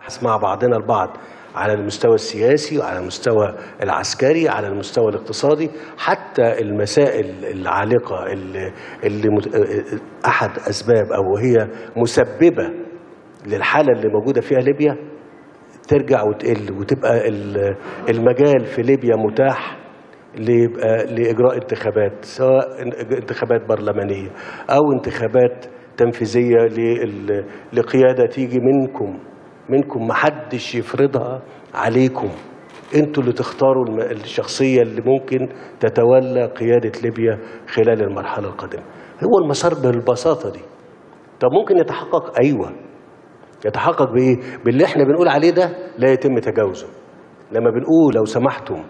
نتباحث مع بعضنا البعض على المستوى السياسي وعلى المستوى العسكري على المستوى الاقتصادي حتى المسائل العالقة اللي, اللي مت- أحد أسباب أو هي مسببة للحالة اللي موجودة فيها ليبيا ترجع وتقل وتبقى ال- المجال في ليبيا متاح ليبقى لإجراء انتخابات سواء انتخابات برلمانية أو انتخابات تنفيذية لل- لقيادة تيجي منكم منكم محدش يفرضها عليكم انتوا اللي تختاروا الم- الشخصية اللي ممكن تتولى قيادة ليبيا خلال المرحلة القادمة هو المسار بالبساطة دي طب ممكن يتحقق أيوة يتحقق بايه باللي احنا بنقول عليه ده لا يتم تجاوزه لما بنقول لو سمحتم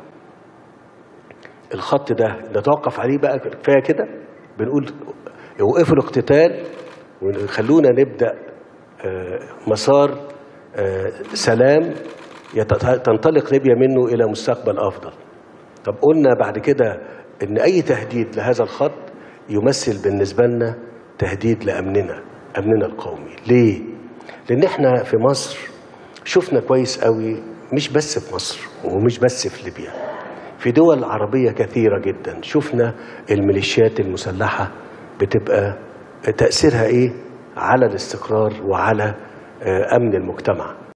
الخط ده نتوقف عليه بقى كفايه كده بنقول وقفوا الاقتتال وخلونا نبدا آه، مسار آه، سلام يت- تنطلق ليبيا منه الى مستقبل افضل طب قلنا بعد كده ان اي تهديد لهذا الخط يمثل بالنسبه لنا تهديد لامننا امننا القومي ليه لان احنا في مصر شفنا كويس قوي مش بس في مصر ومش بس في ليبيا في دول عربيه كثيره جدا شفنا الميليشيات المسلحه بتبقى تاثيرها ايه على الاستقرار وعلى آه، امن المجتمع